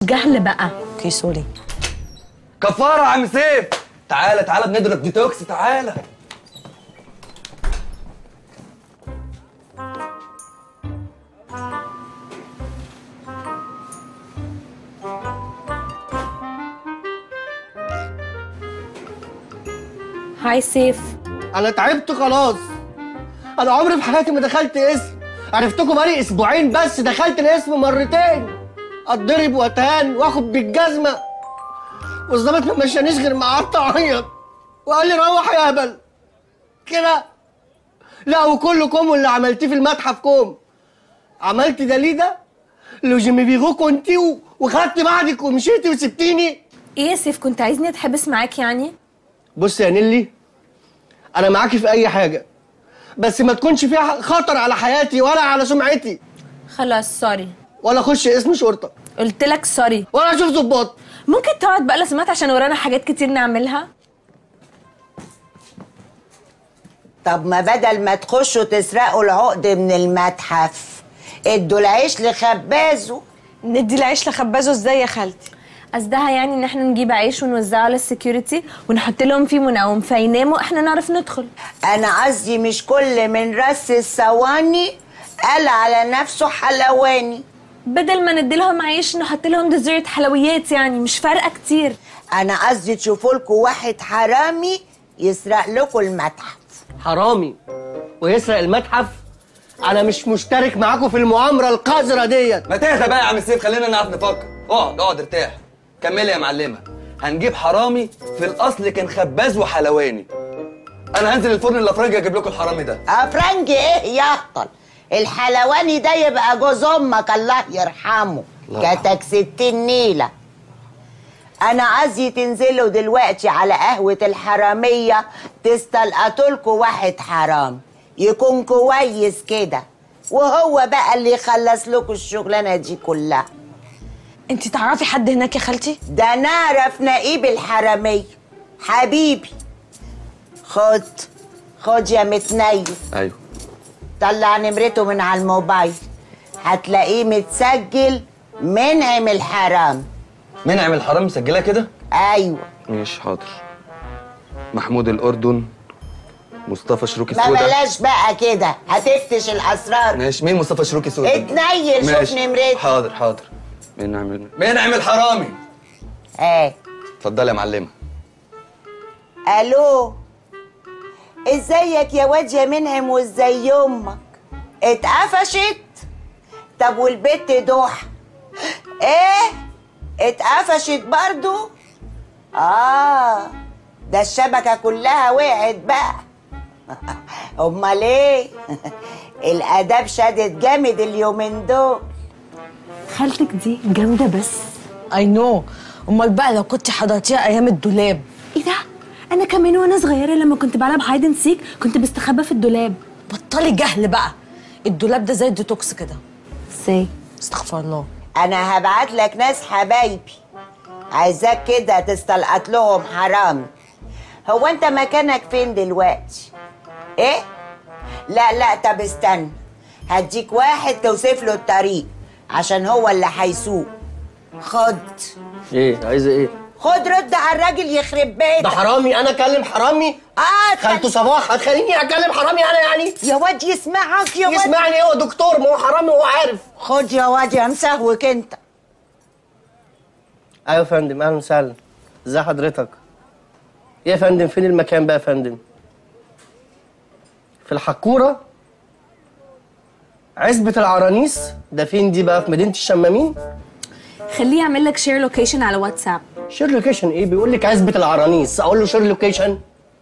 جهل بقى اوكي سوري كفاره يا عم سيف تعالى تعالى بنضرب ديتوكس تعالى هاي سيف انا تعبت خلاص انا عمري في حياتي ما دخلت اسم عرفتكم بقالي اسبوعين بس دخلت الاسم مرتين اتضرب واتهان واخد بالجزمه والظابط ما مشانيش غير ما قعدت اعيط وقال لي روح يا هبل كده لا وكلكم واللي عملتيه في المتحف كوم عملت ده ليه ده لو جيمي بيغو كنتي و- وخدت بعدك ومشيتي وسبتيني ايه يا سيف كنت عايزني اتحبس معاك يعني بص يا نيلي انا معاكي في اي حاجه بس ما تكونش فيها خطر على حياتي ولا على سمعتي خلاص سوري ولا اخش اسم شرطه قلت لك سوري ولا اشوف ظباط ممكن تقعد بقى لو سمحت عشان ورانا حاجات كتير نعملها طب ما بدل ما تخشوا تسرقوا العقد من المتحف ادوا العيش لخبازه ندي العيش لخبازه ازاي يا خالتي قصدها يعني ان احنا نجيب عيش ونوزعه على السكيورتي ونحط لهم فيه منوم فيناموا احنا نعرف ندخل انا قصدي مش كل من رس الصواني قال على نفسه حلواني بدل ما ندي لهم عيش نحط لهم ديزرت حلويات يعني مش فارقه كتير انا قصدي تشوفوا لكم واحد حرامي يسرق لكم المتحف حرامي ويسرق المتحف انا مش مشترك معاكم في المؤامره القذره ديت ما تهدى بقى يا عم سيف خلينا نعرف نفكر اقعد اقعد ارتاح كملي يا معلمه هنجيب حرامي في الاصل كان خباز وحلواني انا هنزل الفرن الافرنجي اجيب لكم الحرامي ده افرنجي ايه يعطل الحلواني ده يبقى جوز امك الله يرحمه الله كتك ستين نيله انا عايزي تنزلوا دلوقتي على قهوه الحراميه تستلقطوا لكم واحد حرام يكون كويس كده وهو بقى اللي يخلص لكم الشغلانه دي كلها انت تعرفي حد هناك يا خالتي ده نعرف نقيب الحراميه حبيبي خد خد يا متنيل ايوه طلع نمرته من على الموبايل هتلاقيه متسجل منعم الحرام منعم الحرام مسجلها كده ايوه ماشي حاضر محمود الاردن مصطفى شروكي ما سودا بلاش بقى كده هتفتش الاسرار ماشي مين مصطفى شروكي سودا اتنيل شوف ماشي. نمرته حاضر حاضر منعم منعم الحرامي ايه اتفضلي يا معلمه الو ازيك يا واد يا منعم وازاي امك اتقفشت طب والبت دوح ايه اتقفشت برضو اه ده الشبكه كلها وقعت بقى امال ايه الاداب شدت جامد اليومين دول خالتك دي جامده بس اي نو امال بقى لو كنت حضرتيها ايام الدولاب ايه ده انا كمان وانا صغيره لما كنت بلعب هايد اند سيك كنت بستخبى في الدولاب بطلي جهل بقى الدولاب ده زي الديتوكس كده ازاي استغفر الله انا هبعت لك ناس حبايبي عايزاك كده تستلقط لهم حرام هو انت مكانك فين دلوقتي ايه لا لا طب استنى هديك واحد توصف له الطريق عشان هو اللي هيسوق خد ايه عايزه ايه خد رد على الراجل يخرب ده بيتك حرامي انا اكلم حرامي اه خالته صباح هتخليني اكلم حرامي انا يعني يا واد يسمعك يا واد يسمعني هو دكتور ما هو حرامي وهو عارف خد يا واد يا مسهوك انت ايوه يا فندم اهلا وسهلا ازي حضرتك ايه يا فندم فين المكان بقى يا فندم في الحكوره عزبة العرانيس ده فين دي بقى في مدينة الشمامين خليه يعمل لك شير لوكيشن على واتساب شير لوكيشن ايه بيقول لك عزبة العرانيس اقول له شير لوكيشن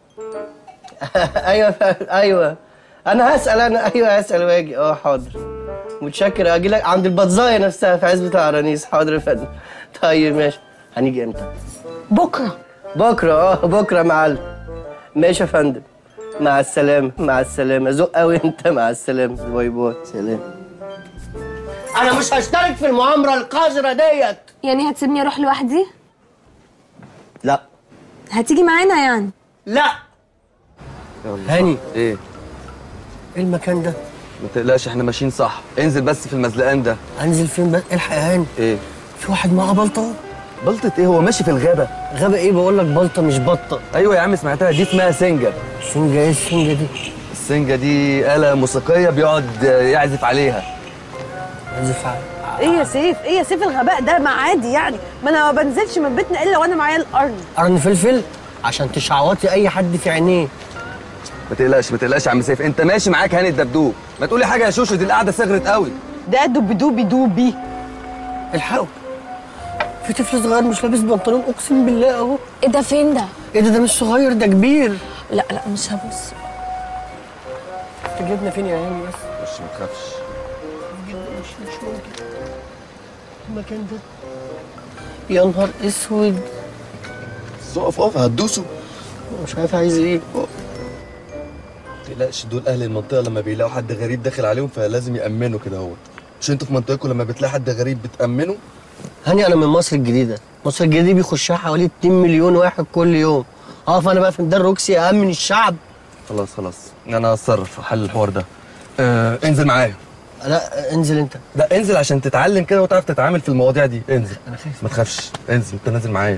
ايوه فا- ايوه انا هسأل انا ايوه هسأل واجي اه حاضر متشكر اجي لك عند البطزايه نفسها في عزبة العرانيس حاضر يا فندم طيب ماشي هنيجي امتى بكره بكره اه بكره يا معلم ماشي يا فندم مع السلامة مع السلامة ذوق قوي انت مع السلامة باي باي سلام انا مش هشترك في المؤامرة القذرة ديت يعني هتسيبني اروح لوحدي لا هتيجي معانا يعني لا هاني ايه ايه المكان ده؟ ما تقلقش احنا ماشيين صح انزل بس في المزلقان ده انزل فين بقى؟ الحق يا هاني ايه في واحد معاه بلطه بلطة ايه هو ماشي في الغابة غابة ايه بقول لك بلطه مش بطه ايوه يا عم سمعتها دي اسمها سنجة سنجه ايه السنجه دي السنجة دي آلة موسيقية بيقعد يعزف عليها عايز على ايه يا سيف ايه يا سيف الغباء ده ما عادي يعني ما انا ما بنزلش من بيتنا الا وانا معايا القرن قرن فلفل عشان تشعوطي اي حد في عينيه ما تقلقش ما تقلقش يا عم سيف انت ماشي معاك هاني الدبدوب ما تقولي حاجة يا شوشو دي القعدة صغرت قوي ده دب دوبي دوبي الحقوا في طفل صغير مش لابس بنطلون اقسم بالله اهو ايه ده فين ده ايه ده ده مش صغير ده كبير لا لا مش هبص انت جبنا فين يا هاني بس مش ما تخافش جدا مش مش ممكن المكان ده يا نهار اسود اقف اقف هتدوسوا مش عارف عايز ايه ما تقلقش دول اهل المنطقة لما بيلاقوا حد غريب داخل عليهم فلازم يأمنوا كده اهوت مش انتوا في منطقتكم لما بتلاقي حد غريب بتأمنوا هاني انا من مصر الجديده مصر الجديده دي بيخشها حوالي 2 مليون واحد كل يوم اه فانا بقى في ميدان روكسي امن الشعب خلاص خلاص انا هتصرف في حل الحوار ده آه انزل معايا لا انزل انت لا انزل عشان تتعلم كده وتعرف تتعامل في المواضيع دي انزل انا خايف ما تخافش انزل انت نازل معايا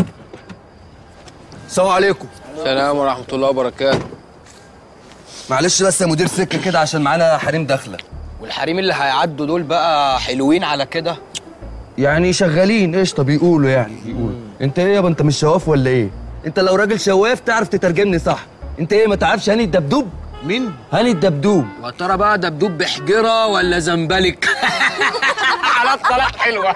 السلام عليكم السلام ورحمة الله وبركاته معلش بس يا مدير سكه كده عشان معانا حريم داخله والحريم اللي هيعدوا دول بقى حلوين على كده يعني شغالين قشطه بيقولوا يعني بيقولوا انت ايه يابا انت مش شواف ولا ايه انت لو راجل شواف تعرف تترجمني صح انت ايه ما تعرفش هاني الدبدوب مين؟ هاني الدبدوب وترى بقى دبدوب بحجرة ولا زنبلك؟ على الطلاق حلوة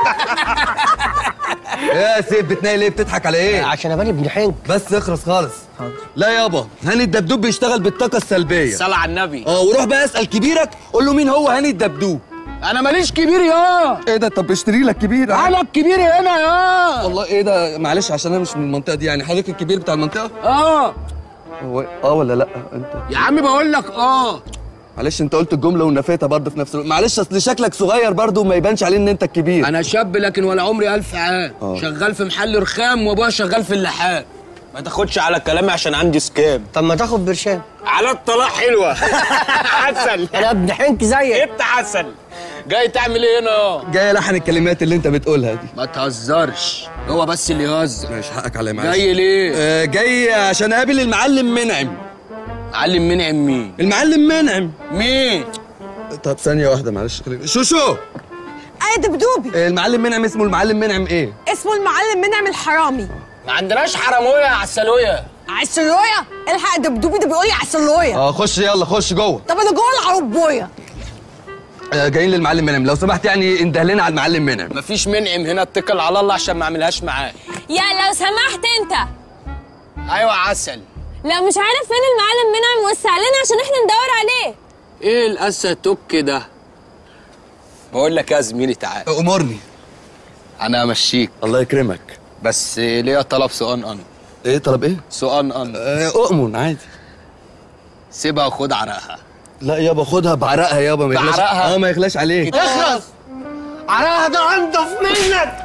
يا سيف بتناقل ايه بتضحك على ايه عشان اباني ابن حنك بس اخرس خالص لا يابا هاني الدبدوب بيشتغل بالطاقه السلبيه صلى على النبي اه وروح بقى اسال كبيرك قول له مين هو هاني الدبدوب أنا ماليش كبير يا ايه ده طب اشتري لك كبير أنا الكبير هنا يا والله ايه ده معلش عشان انا مش من المنطقه دي يعني حضرتك الكبير بتاع المنطقه آه هو اه ولا لا انت يا عم بقول لك آه معلش انت قلت الجمله ونفيتها برضه في نفس الوقت معلش اصل شكلك صغير برضه وما يبانش عليه ان انت الكبير أنا شاب لكن ولا عمري ألف عام آه. شغال في محل رخام وأبويا شغال في اللحام ما تاخدش على كلامي عشان عندي سكام طب ما تاخد برشام على الطلاق حلوة عسل انا ابن حنك زيك انت عسل جاي تعمل ايه هنا جاي لحن الكلمات اللي انت بتقولها دي ما تهزرش هو بس اللي يهزر ماشي حقك عليا معلش جاي ليه آه جاي عشان اقابل المعلم منعم معلم منعم مين المعلم منعم مين طب ثانيه واحده معلش خليني شوشو ايه دبدوبي آه، المعلم منعم اسمه المعلم منعم ايه اسمه المعلم منعم الحرامي ما عندناش حرامويه عسلويه عسلوية الحق دبدوبي ده بيقول لي عسلوية اه خش يلا خش جوه طب انا جوه العربوية آه جايين للمعلم منعم لو سمحت يعني انده لنا على المعلم منعم مفيش منعم هنا اتكل على الله عشان ما اعملهاش معاه يا لو سمحت انت ايوه عسل لا مش عارف فين المعلم منعم وسع لنا عشان احنا ندور عليه ايه الاسى توك ده بقول لك يا زميلي تعال امرني انا امشيك الله يكرمك بس ليا طلب سؤال ان ايه طلب ايه سؤال ان آه اؤمن عادي سيبها وخد عرقها لا يابا خدها بعرقها يابا ما يغلاش بعرقها؟ اه ما يغلاش عليك اخلص على ده انضف منك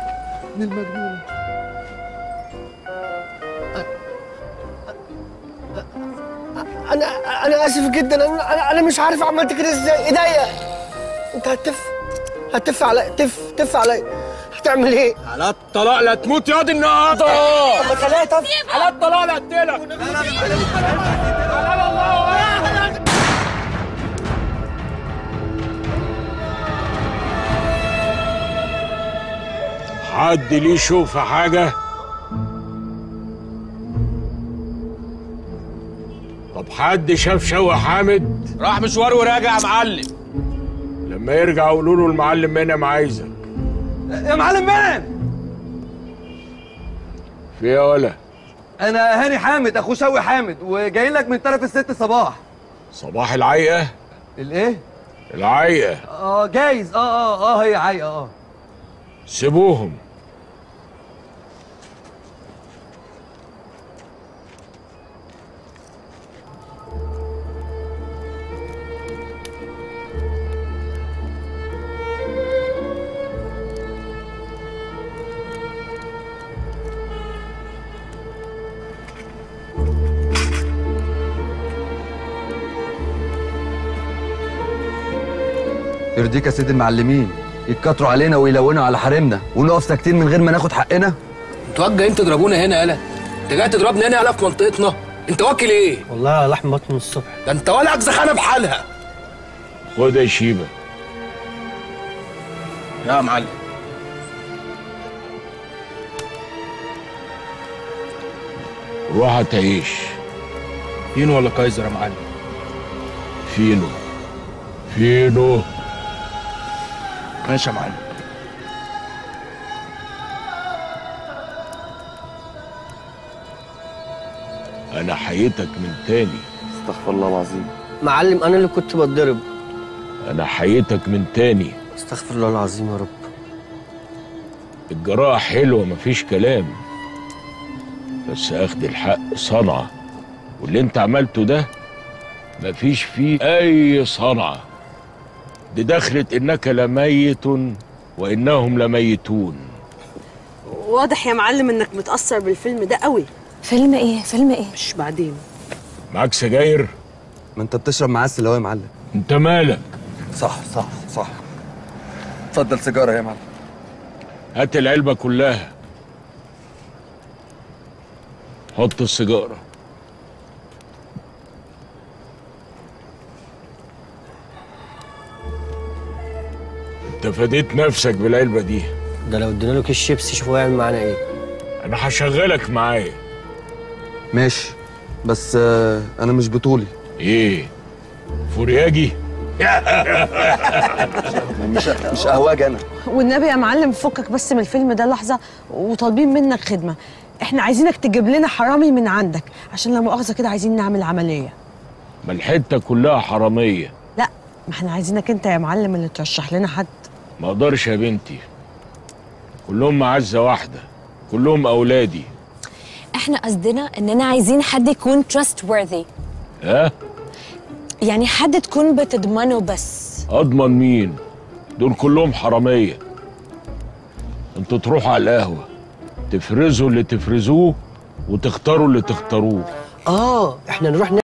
انا انا اسف جدا انا انا, أنا مش عارف عملت كده ازاي ايديا انت هتف هتف علي تف تف علي هتعمل ايه؟ على الطلاق لا تموت ياض النهارده طب خليها تف على الطلاق لا اقتلك حد ليه يشوف حاجة؟ طب حد شاف شوقي حامد؟ راح مشوار وراجع يا معلم لما يرجع قولوا له المعلم منعم عايزك يا معلم منعم في ايه يا ولا؟ انا هاني حامد اخو شوقي حامد وجايين لك من طرف الست صباح صباح العيقة؟ الايه العيقة اه جايز اه اه اه هي عايقه اه سيبوهم يرضيك يا سيد المعلمين يتكتروا علينا ويلونوا على حريمنا ونقف ساكتين من غير ما ناخد حقنا انتوا جايين تضربونا هنا يالا انت جاي تضربني هنا يالا في منطقتنا انت واكل ايه والله على لحم بطن من الصبح ده انت ولا اجزخانه بحالها خد يا شيبه يا معلم روح هتعيش فين ولا كايزر يا معلم فينو فينو ماشي يا معلم انا حييتك من تاني استغفر الله العظيم معلم انا اللي كنت بتضرب انا حييتك من تاني استغفر الله العظيم يا رب الجراحة حلوة مفيش كلام بس اخد الحق صنعة واللي انت عملته ده مفيش فيه اي صنعة دي دخلت انك لميت وانهم لميتون واضح يا معلم انك متاثر بالفيلم ده قوي فيلم ايه فيلم ايه مش بعدين معاك سجاير ما انت بتشرب معسل اهو يا معلم انت مالك صح صح صح اتفضل سيجاره يا معلم هات العلبة كلها حط السيجارة انت فديت نفسك بالعلبة دي ده لو ادينا له كيس شيبسي شوفوا هيعمل معانا ايه انا هشغلك معايا ماشي بس آه انا مش بطولي ايه فورياجي مش مش قهواجي انا والنبي يا معلم فكك بس من الفيلم ده لحظه وطالبين منك خدمه احنا عايزينك تجيب لنا حرامي من عندك عشان لا مؤاخذه كده عايزين نعمل عمليه ما الحتة كلها حرامية لا ما احنا عايزينك انت يا معلم اللي ترشح لنا حد ما اقدرش يا بنتي كلهم معزة واحدة كلهم اولادي احنا قصدنا اننا عايزين حد يكون trustworthy ها يعني حد تكون بتضمنه بس اضمن مين دول كلهم حراميه انتوا تروحوا على القهوه تفرزوا اللي تفرزوه وتختاروا اللي تختاروه اه احنا نروح